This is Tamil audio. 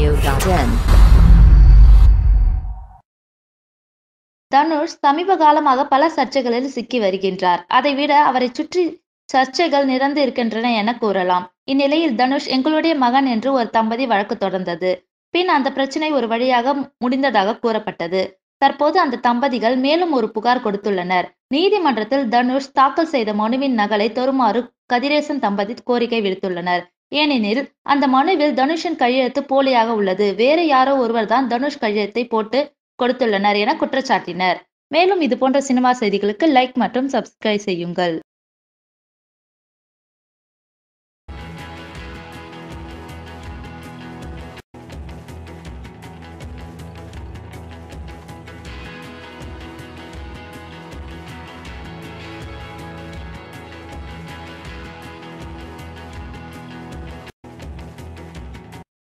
Tamilnew.in. தனுஷ் சமீப காலமாக பல சர்ச்சைகளில் சிக்கி வருகின்றார் அதைவிட அவரை சுற்றி சர்ச்சைகள் நிறந்து இருக்கின்றன என கூறலாம் இந்நிலையில் தனுஷ் எங்களுடைய மகன் என்று ஒரு தம்பதி வழக்கு தொடர்ந்தது பின் அந்த பிரச்சனை ஒரு வழியாக முடிந்ததாக கூறப்பட்டது தற்போது அந்த தம்பதிகள் மேலும் ஒரு புகார் கொடுத்துள்ளனர் நீதிமன்றத்தில் தனுஷ் தாக்கல் செய்த மனுவின் நகலை தருமாறு கதிரேசன் தம்பதி கோரிக்கை விடுத்துள்ளனர் ஏனெனில் அந்த மனுவில் தனுஷின் கையெழுத்து போலியாக உள்ளது வேறு யாரோ ஒருவர் தான் தனுஷ் கையெழுத்தை போட்டு கொடுத்துள்ளனர் என குற்றச்சாட்டினர் மேலும் இது போன்ற சினிமா செய்திகளுக்கு லைக் மற்றும் சப்ஸ்கிரைப் செய்யுங்கள்